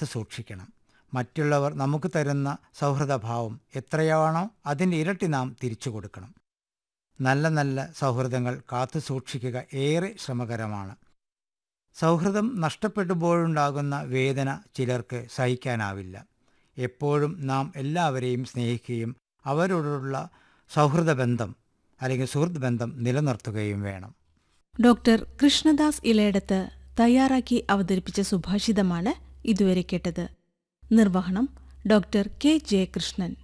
കാത്തു സൂക്ഷിക്കണം മറ്റുള്ളവർ നമുക്ക് തരുന്ന സൗഹൃദഭാവം എത്രയാണോ അതിൻ്റെ ഇരട്ടി നാം തിരിച്ചു കൊടുക്കണം നല്ല നല്ല സൗഹൃദങ്ങൾ കാത്തു സൂക്ഷിക്കുക ഏറെ ശ്രമകരമാണ് സൗഹൃദം നഷ്ടപ്പെടുമ്പോഴുണ്ടാകുന്ന വേദന ചിലർക്ക് സഹിക്കാനാവില്ല എപ്പോഴും നാം എല്ലാവരെയും സ്നേഹിക്കുകയും അവരോടുള്ള സൗഹൃദ ബന്ധം അല്ലെങ്കിൽ സുഹൃത്ത് ബന്ധം നിലനിർത്തുകയും വേണം ഡോക്ടർ കൃഷ്ണദാസ് ഇലയിടത്ത് തയ്യാറാക്കി അവതരിപ്പിച്ച സുഭാഷിതമാണ് ഇതുവരെ കേട്ടത് നിർവഹണം ഡോക്ടർ കെ ജയകൃഷ്ണൻ